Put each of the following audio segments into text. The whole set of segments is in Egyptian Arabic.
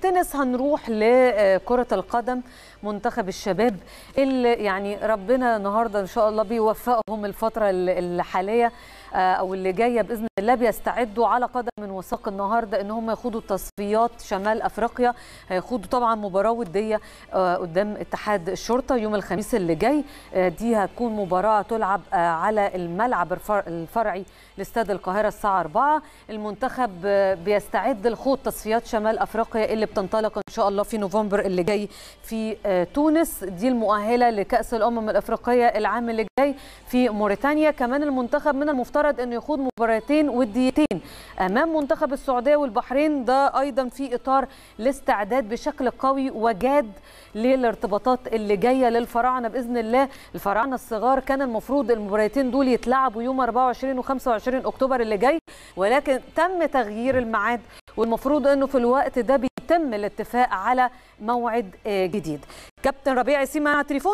التنس هنروح لكرة القدم منتخب الشباب اللي يعني ربنا النهارده ان شاء الله بيوفقهم الفترة الحالية او اللي جايه باذن الله بيستعدوا على قدم وساق النهارده ان هم يخوضوا تصفيات شمال افريقيا هيخوضوا طبعا مباراه وديه قدام اتحاد الشرطه يوم الخميس اللي جاي دي هتكون مباراه تلعب على الملعب الفرعي لاستاد القاهره الساعه 4 المنتخب بيستعد لخوض تصفيات شمال افريقيا اللي بتنطلق ان شاء الله في نوفمبر اللي جاي في تونس دي المؤهله لكاس الامم الافريقيه العام اللي جاي في موريتانيا كمان المنتخب من المفترض انه يخوض مباراتين وديتين امام منتخب السعوديه والبحرين ده ايضا في اطار الاستعداد بشكل قوي وجاد للارتباطات اللي جايه للفراعنه باذن الله الفراعنه الصغار كان المفروض المباراتين دول يتلعبوا يوم 24 و25 اكتوبر اللي جاي ولكن تم تغيير الميعاد والمفروض انه في الوقت ده بيتم الاتفاق على موعد جديد كابتن ربيع ياسين معانا على التليفون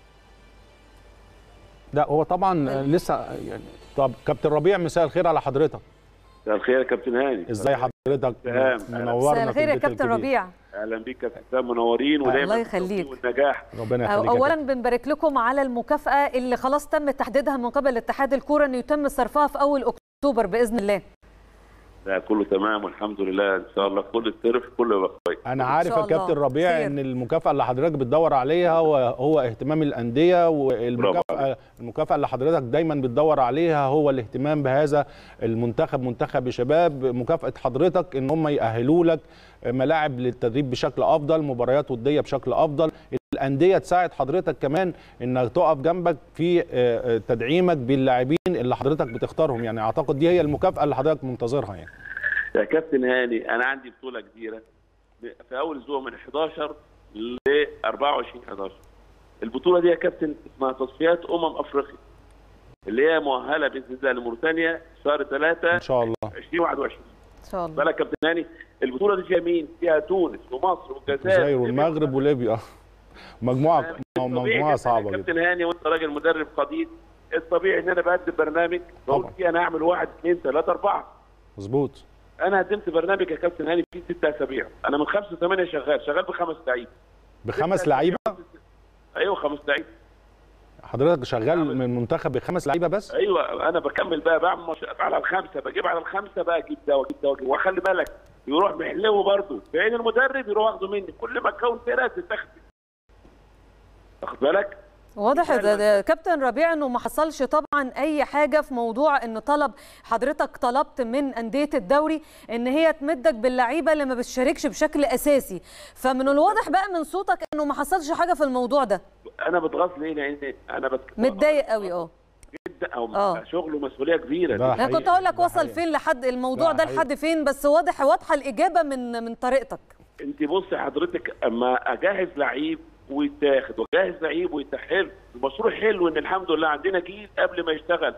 لا هو طبعا لسه يعني طب كابتن ربيع مساء الخير على حضرتك مساء الخير يا كابتن هاني ازي حضرتك منورنا مساء الخير يا كابتن ربيع اهلا بيك كابتن حسام منورين ودايما الله يخليك والنجاح ربنا يخليك اولا بنبارك لكم على المكافاه اللي خلاص تم تحديدها من قبل اتحاد الكوره انه يتم صرفها في اول اكتوبر باذن الله لا كله تمام والحمد لله ان شاء الله كل الصرف كله يبقى كويس انا عارف يا كابتن ربيع خير. ان المكافاه اللي حضرتك بتدور عليها هو هو اهتمام الانديه والمكافاه المكافاه اللي حضرتك دايما بتدور عليها هو الاهتمام بهذا المنتخب منتخب شباب مكافاه حضرتك ان هم يأهلوا لك ملاعب للتدريب بشكل افضل مباريات وديه بشكل افضل الانديه تساعد حضرتك كمان انك تقف جنبك في تدعيمك باللاعبين اللي حضرتك بتختارهم يعني اعتقد دي هي المكافاه اللي حضرتك منتظرها يعني يا كابتن هاني انا عندي بطوله كبيره في اول اسبوع من 11 ل 24 11 البطوله دي يا كابتن اسمها تصفيات امم افريقيا اللي هي مؤهله باذن الله لموريتانيا شهر 3 ان شاء الله 2021 ان شاء الله بالك كابتن هاني البطوله دي فيها مين؟ فيها تونس ومصر والجزائر والمغرب وليبيا مجموعه مجموعه صعبه جدا كابتن هاني وانت راجل مدرب قدير الطبيعي ان انا بقدم برنامج بقول فيه انا هعمل واحد اثنين ثلاثه اربعه مظبوط انا قدمت برنامج يا كابتن هاني فيه ست اسابيع انا من خمسه ثمانيه شغال شغال بخمس لعيبه بخمس لعيبه؟ ايوه خمس لعيبه حضرتك شغال من منتخب بخمس لعيبه بس؟ ايوه انا بكمل بقى بعمل على الخمسه بجيب على الخمسه بقى اجيب ده واجيب ده واجيب وخلي بالك يروح محلوه برضه بعين المدرب يروح واخده مني كل ما تكون فرقه تتاخد واخد بالك؟ واضح ده كابتن ربيع انه ما حصلش طبعا اي حاجه في موضوع ان طلب حضرتك طلبت من انديه الدوري ان هي تمدك باللعيبه اللي ما بتشاركش بشكل اساسي فمن الواضح بقى من صوتك انه ما حصلش حاجه في الموضوع ده انا بتغاظ ليه لان انا بت... متضايق قوي اه جدا او أوه. شغل ومسؤوليه كبيره انا كنت هقول لك وصل فين لحد الموضوع ده لحد فين بس واضح واضحه الاجابه من من طريقتك انت بصي حضرتك اما اجهز لعيب ويتاخد وجاهز لعيب ويتحل المشروع حلو ان الحمد لله عندنا جيل قبل ما يشتغل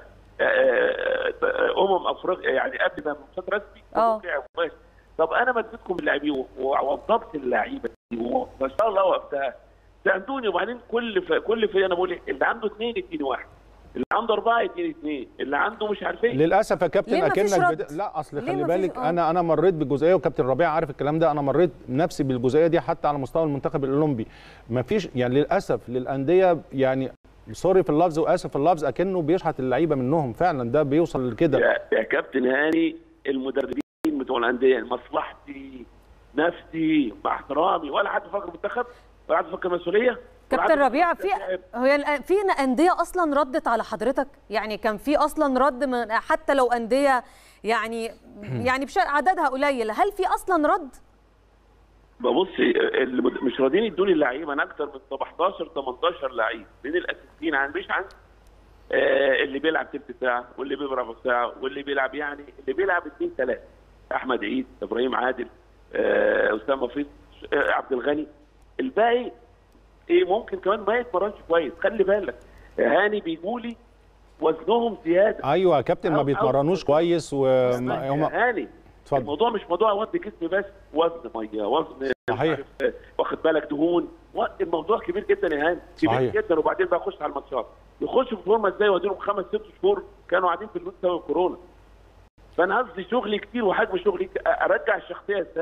امم افريقيا يعني قبل ما ماتشات رسمي اه طب انا مديتكم اللاعبين ووظفت اللعيبه دي ما شاء الله وقتها ساعدوني وبعدين كل ف... كل في انا بقول اللي عنده اثنين اديني واحد اللي عنده اربعه اديني اثنين اللي عنده مش عارف ايه للاسف يا كابتن اكنك بد... لا اصل خلي بالك انا انا مريت بالجزئيه وكابتن ربيع عارف الكلام ده انا مريت نفسي بالجزئيه دي حتى على مستوى المنتخب الاولمبي ما فيش يعني للاسف للانديه يعني سوري في اللفظ واسف في اللفظ اكنه بيشحت اللعيبه منهم فعلا ده بيوصل لكده يا, يا كابتن هاني المدربين بتوع الانديه مصلحتي نفسي مع احترامي ولا حد فاكر منتخب ولا حد فاكر مسؤوليه كابتن ربيع في هي في انديه اصلا ردت على حضرتك يعني كان في اصلا رد من حتى لو انديه يعني يعني عددها قليل هل في اصلا رد ببصي مش راضيين يدوني اللعيبه انا اكتر من 17 18 لعيب من الاساسيين عندي مش عندي آه اللي بيلعب ثلث ساعه واللي بيلعب ساعه واللي بيلعب يعني اللي بيلعب اثنين ثلاثه احمد عيد ابراهيم عادل آه اسامه فيض آه عبد الغني الباقي ايه ممكن كمان ما يتمرنش كويس خلي بالك هاني بيجوا لي وزنهم زياده ايوه يا كابتن ما بيتمرنوش كويس وهم هاني اتفضل الموضوع مش موضوع وزن جسم بس وزن ميه وزن صحيح واخد بالك دهون الموضوع كبير جدا يا هاني كبير صحيح. جدا وبعدين بقى اخش على الماتشات يخشوا في فورمه ازاي واديهم خمس ست شهور كانوا قاعدين في البيت بسبب الكورونا فانا قصدي شغلي كتير وحجم شغلي ارجع الشخصيه ازاي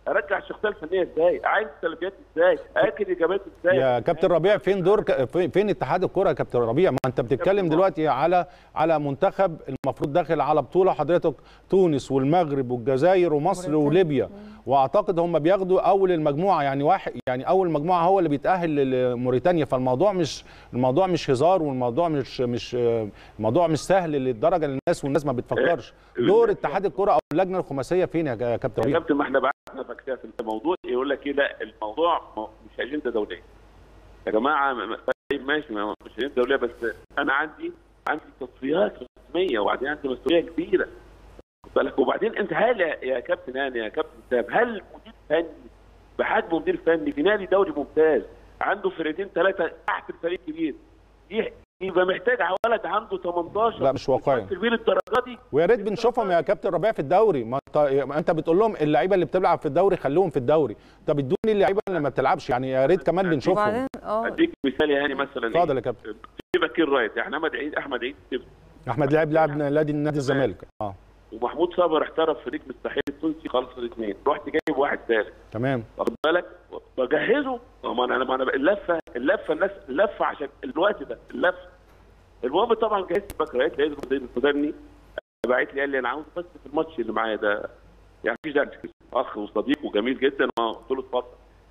ارجع الشخصيه الفنيه ازاي اعيد السلبيات ازاي اكد ايجابيات ازاي يا كابتن ربيع فين دور ك... فين- فين اتحاد الكره يا كابتن ربيع ما انت بتتكلم كابتن دلوقتي على على منتخب المفروض داخل على بطوله حضرتك تونس والمغرب والجزائر ومصر موريتانيا. وليبيا واعتقد هم بياخدوا اول المجموعه يعني واحد يعني اول مجموعه هو اللي بيتاهل لموريتانيا فالموضوع مش الموضوع مش هزار والموضوع مش مش الموضوع مش سهل للدرجه للناس والناس ما بتفكرش دور اتحاد الكره او اللجنه الخماسيه فين يا كابتن يا ربيع كابتن ما احنا بعتنا فاكتات الموضوع يقول لك ايه لا الموضوع م- مش اجنده دوليه يا جماعه م- م- طيب ماشي ما- مش اجنده دوليه بس انا عندي عندي تصفيات رسميه وبعدين عندي مسؤوليه كبيره خد بالك وبعدين انت هل يا يا كابتن هاني يا كابتن سام هل مدير فني بحجم مدير فني في نادي دوري ممتاز عنده فرقتين ثلاثه تحت الفريق الكبير يح- يبقى محتاج ولد عنده 18 لا، مش واقعي. في الدرجه دي ويا ريت بنشوفهم يا كابتن ربيع في الدوري ما انت ما انت بتقول لهم اللعيبه اللي بتلعب في الدوري خليهم في الدوري طب ادوني اللعيبه اللي ما بتلعبش يعني يا ريت كمان بنشوفهم وبعدين اه اديك مثال يا هاني مثلا إيه؟ اتفضل يا كابتن في باكين رايت يعني احمد عيد احمد عيد سيب. احمد لاعب لاعب نادي نادي الزمالك اه ومحمود صابر احترف في نجم الساحل التونسي خلص الاثنين رحت جايب واحد ثالث تمام واخد بالك بجهزه ما انا ما انا اللفه اللفه الناس اللفه عشان الوقت ده اللفه المهم طبعا جهزت الباك رايت لقيت المدير المدني بعت لي قال لي انا عاوز بس في الماتش اللي معايا ده يعني مفيش داعي تكسب. اخ وصديق وجميل جدا اه قلت له اتفضل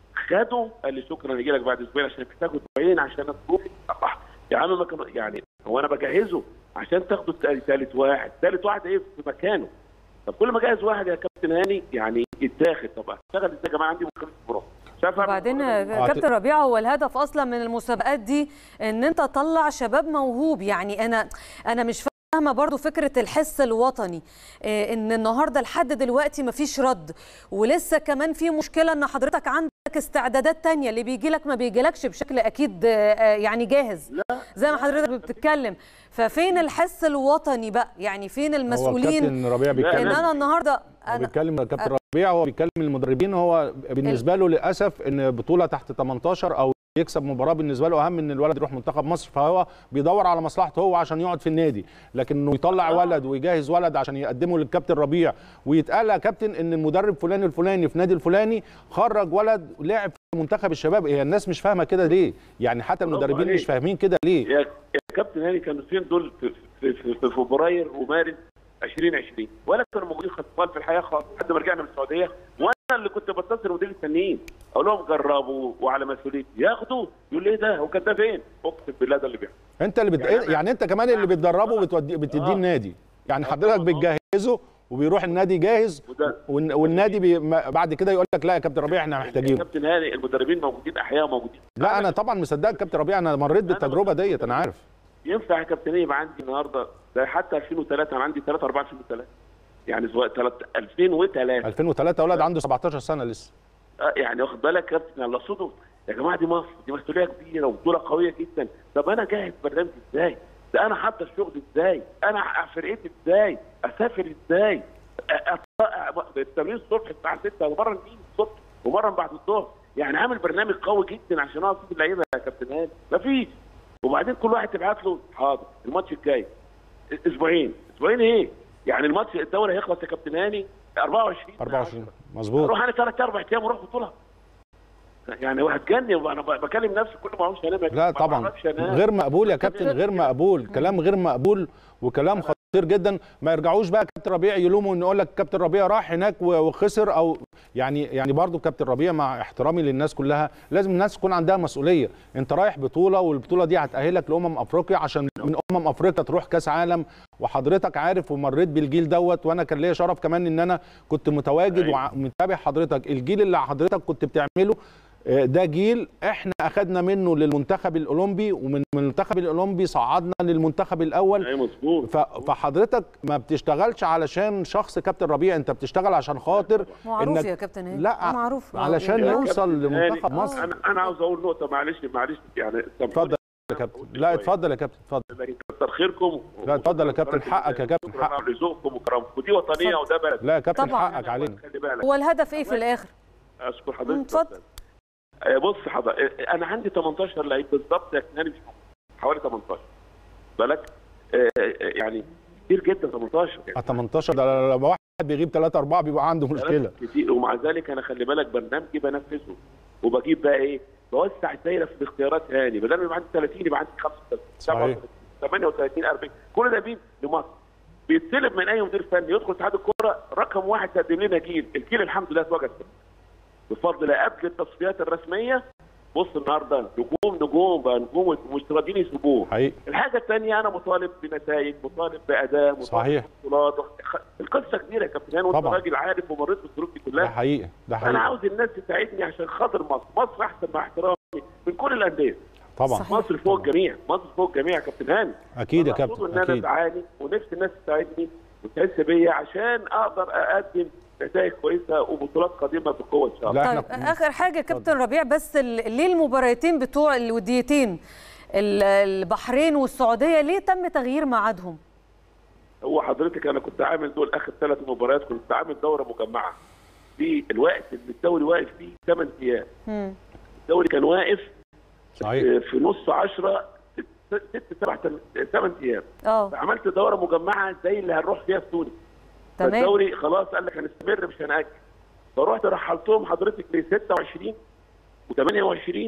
خده قال لي شكرا هيجي لك بعد اسبوعين عشان محتاج اسبوعين عشان تروح الله. يا عم ما كان يعني هو انا بجهزه عشان تاخده ثالث ثالث واحد ثالث واحد ايه في مكانه طب كل ما اجهز واحد يا كابتن هاني يعني يتاخد طب اشتغل ازاي يا جماعه عندي مشكله في البرو مش عارف أعمل وبعدين البرو. يا كابتن ربيع هو الهدف اصلا من المسابقات دي ان انت تطلع شباب موهوب يعني انا انا مش فاهمه برضو فكره الحس الوطني إيه، ان النهارده لحد دلوقتي مفيش رد ولسه كمان في مشكله ان حضرتك عندك استعدادات تانية اللي بيجي لك ما بيجيلكش بشكل اكيد آه، آه، يعني جاهز زي ما حضرتك بتتكلم ففين الحس الوطني بقى يعني فين هو المسؤولين الكابتن ربيع ان بيتكلم انا النهارده هو انا بيتكلم كابتن ربيع هو بيتكلم المدربين هو بالنسبه له للاسف ان بطوله تحت 18 او يكسب مباراه بالنسبه له اهم من الولد يروح منتخب مصر فهو بيدور على مصلحته هو عشان يقعد في النادي لكن انه يطلع ولد ويجهز ولد عشان يقدمه للكابتن ربيع ويتقال يا كابتن ان المدرب فلان الفلاني في نادي الفلاني خرج ولد لعب في منتخب الشباب هي الناس مش فاهمه كده ليه يعني حتى المدربين عليك. مش فاهمين كده ليه يا يا كابتن هاني كانوا فين دول في, في, في, في فبراير ومارس 2020 ولا كانوا موجودين خطفان في الحياه خالص لحد ما رجعنا من السعوديه وانا اللي كنت بتصل مدير الفنيين اقول لهم جربوا وعلى مسؤوليتي ياخدوا يقول لي ايه ده هو كان ده فين؟ اقسم بالله ده اللي بيحصل انت اللي بت... يعني أنا- يعني انت كمان اللي بتدربه وبتودي بتديه آه. النادي يعني آه حضرتك طبعاً. بتجهزه وبيروح النادي جاهز وده- والن- والنادي بي... ما- بعد كده يقول لك لا يا كابتن ربيع احنا يا محتاجينه كابتن هاني المدربين موجودين احياء موجودين لا انا طبعا مصدقك كابتن ربيع انا مريت بالتجربه أنا- ديت انا عارف ينفع يا كابتن يبقى عندي النهارده ده حتى 2003 انا عندي 3 4 2003 يعني سواء 2003 2003 ولد عنده 17 سنه لسه آه، يعني واخد بالك يا كابتن الله صدق يا جماعه دي مصر دي مسؤوليه كبيره وبطوله قويه جدا طب انا جاهز برنامج ازاي؟ ده انا حاطط شغل ازاي؟ انا فرقتي ازاي؟ اسافر ازاي؟ أ- أط- التمرين الصبح الساعه 6 ومره نجي الصبح ومره بعد الظهر يعني عامل برنامج قوي جدا عشان اقف في اللعيبه يا كابتن هاني مفيش وبعدين كل واحد تبعت له حاضر الماتش الجاي اسبوعين اسبوعين ايه؟ يعني الماتش الدوري هيخلص يا كابتن هاني 24 24 مظبوط اروح انا ثلاث اربع ايام واروح بطوله يعني وهتجنن وانا بكلم نفسي كل ما اعرفش انام لا ما طبعا بعرفش أنام. غير مقبول يا كابتن غير مقبول كلام غير مقبول وكلام خطير جدا ما يرجعوش بقى كابتن ربيع يلوموا ان يقول لك كابتن ربيع راح هناك و- وخسر او يعني يعني برضو كابتن ربيع مع احترامي للناس كلها لازم الناس تكون عندها مسؤوليه انت رايح بطوله والبطوله دي هتاهلك لامم افريقيا عشان من امم افريقيا تروح كاس عالم وحضرتك عارف ومريت بالجيل دوت وانا كان ليا شرف كمان ان انا كنت متواجد أيوة. ومتابع حضرتك الجيل اللي حضرتك كنت بتعمله آه، ده جيل احنا اخذنا منه للمنتخب الاولمبي ومن من المنتخب الاولمبي صعدنا للمنتخب الاول ايوه مظبوط ف- فحضرتك ما بتشتغلش علشان شخص كابتن ربيع انت بتشتغل عشان خاطر معروف إنك- يا كابتن هاني لا آه، معروف علشان يا يوصل كابتن لمنتخب هاني، مصر انا انا عاوز اقول نقطه معلش معلش يعني اتفضل يا كابتن لا اتفضل يا كابتن اتفضل لكن كتر خيركم لا، اتفضل يا كابتن، حقك يا كابتن، شكراً حقك. لذوقكم وكرمكم ودي وطنيه وده بلد لا يا كابتن طبعاً. حقك علينا خلي بالك هو الهدف ايه في الاخر اشكر مم، حضرتك اتفضل. آه، بص حضرتك آه، انا عندي 18 لعيب بالظبط لكن انا مش موجود. حوالي 18 بالك آه، آه، يعني كتير جدا 18 يعني 18 ده لو واحد بيغيب ثلاثة أربعة بيبقى عنده مشكلة كتير ومع ذلك انا خلي بالك برنامجي بنفذه وبجيب بقى ايه بوسع الدايره في الاختيارات هاني بدل ما يبقى عندي 30 يبقى عندي 35 صحيح. 38 40 كل ده مين لمصر بيتسلب من اي مدير فني يدخل اتحاد الكوره رقم واحد تقدم لنا جيل الجيل الحمد لله اتوجد بفضل الله قبل التصفيات الرسميه بص النهارده نجوم نجوم بقى نجوم مش راضيين يسيبوه حقيقي الحاجه الثانيه انا مطالب بنتائج مطالب باداء مطالب صحيح. ببطولات القصه كبيره يا كابتن هاني وانت طبعا. راجل عارف ومريت بالظروف دي ده كلها حقيقي ده انا حقيقي عاوز الناس تساعدني عشان خاطر مصر مصر احسن مع احترامي من كل الانديه طبعا صحيح. مصر فوق الجميع مصر فوق الجميع يا كابتن هاني أكيد يا أنا كابتن، مبسوط ان انا أكيد. بعاني ونفسي الناس تساعدني وتحس بيا عشان اقدر اقدم نتائج كويسه وبطولات قادمه بقوه ان شاء الله لا طيب احنا اخر حاجه كابتن ربيع بس ال- ليه المباراتين بتوع الوديتين ال- البحرين والسعوديه ليه تم تغيير ميعادهم هو حضرتك انا كنت عامل دول اخر ثلاث مباريات كنت عامل دوره مجمعه في الوقت اللي الدوري واقف فيه 8 ايام مم. الدوري كان واقف صحيح في نص 10 ست سبع ثمان ايام اه فعملت دوره مجمعه زي اللي هنروح فيها في تونس تمام فالدوري خلاص قال لك هنستمر مش هنأجل فرحت رحلتهم حضرتك ل 26 و28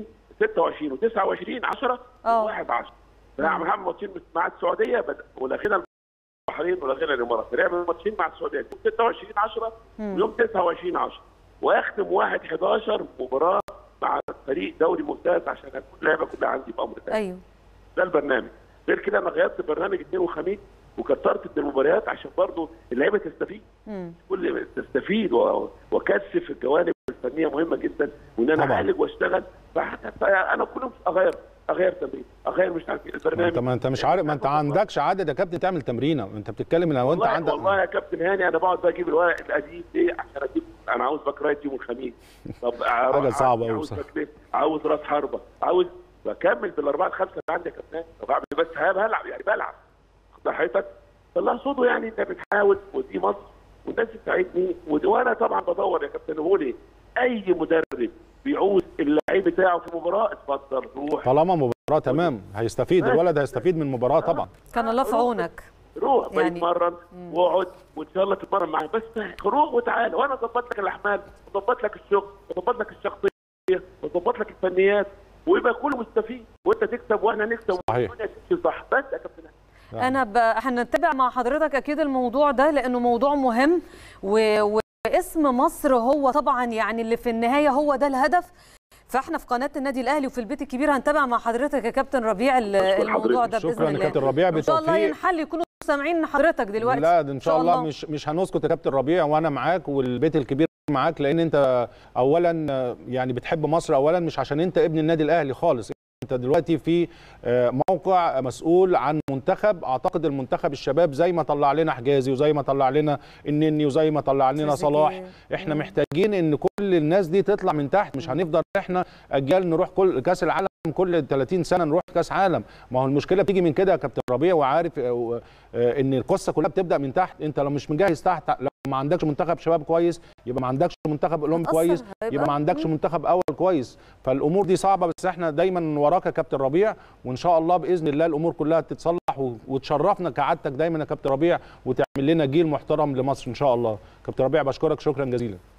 26 و29 10 اه. و1 10 فعمل ماتشين مع السعوديه بد- ولغينا البحرين ولغينا الامارات فنعمل ماتشين مع السعوديه يوم 26 10 مم. ويوم 29 10 واختم 1 11 مباراه مع فريق دوري ممتاز عشان اكون اللعبه كلها عندي بامر تاني ايوه ده البرنامج غير كده انا غيرت البرنامج اثنين وخميس وكترت من المباريات عشان برضه اللعيبه تستفيد مم. كل تستفيد و- واكثف الجوانب الفنيه مهمه جدا وان انا طبعاً. اعالج واشتغل فحتى فانا كل يوم اغير اغير تمرين اغير مش عارف إيه، ما البرنامج انت ما انت مش عارف ما انت عندكش عدد يا كابتن تعمل تمرينه انت بتتكلم لو انت والله عندك والله يا كابتن هاني انا بقعد بقى اجيب الورق القديم ليه عشان اجيب انا عاوز باك رايت يوم الخميس طب حاجة صعبة أوي عاوز بصراحة. باك ليفت، عاوز راس حربه عاوز بكمل بالاربعه الخمسه اللي عندي يا كابتن بعمل بس بلعب يعني بلعب صحتك فاللي اقصده يعني انت بتحاول ودي مصر والناس تساعدني ود- وانا طبعا بدور يا كابتن بقول ايه اي مدرب بيعوز اللعيب بتاعه في مباراه اتفضل روح طالما مباراه تمام هيستفيد بس. الولد هيستفيد من المباراه طبعا كان الله في عونك روح يعني- يعني بيتمرن واقعد وان شاء الله تتمرن معاه بس روح وتعالى وانا اظبط لك الاحمال واظبط لك الشغل واظبط لك الشخصيه واظبط لك الفنيات ويبقى كله مستفيد وانت تكسب واحنا نكسب صحيح. والدنيا تمشي صح بس يا كابتن انا ب... هنتابع مع حضرتك اكيد الموضوع ده لانه موضوع مهم و... واسم مصر هو طبعا يعني اللي في النهايه هو ده الهدف فاحنا في قناه النادي الاهلي وفي البيت الكبير هنتابع مع حضرتك يا كابتن ربيع ال- أشكر الموضوع ده حضرتك. باذن شكرا الله يا كابتن ربيع ان شاء الله بالتوفيق ينحل يكونوا سامعين حضرتك دلوقتي لا ده ان شاء الله مش مش هنسكت يا كابتن ربيع وانا معاك والبيت الكبير معاك لان انت اولا آه، يعني بتحب مصر اولا مش عشان انت ابن النادي الاهلي خالص انت دلوقتي في آه، موقع مسؤول عن منتخب اعتقد المنتخب الشباب زي ما طلع لنا حجازي وزي ما طلع لنا النني وزي ما طلع لنا تريزيجيه. صلاح احنا محتاجين ان كل الناس دي تطلع من تحت مش هنفضل احنا اجيال نروح كل كاس العالم كل 30 سنه نروح كاس عالم ما هو المشكله بتيجي من كده يا كابتن ربيع وعارف آه، آه، ان القصه كلها بتبدا من تحت انت لو مش مجهز تحت لو ما عندكش منتخب شباب كويس يبقى ما عندكش منتخب اولمبي هتأثر، كويس هيبقى- يبقى ما عندكش مم. منتخب اول كويس فالامور دي صعبه بس احنا دايما وراك يا كابتن ربيع وان شاء الله باذن الله الامور كلها تتصلح و- وتشرفنا كعادتك دايما يا كابتن ربيع وتعمل لنا جيل محترم لمصر ان شاء الله كابتن ربيع بشكرك شكرا جزيلا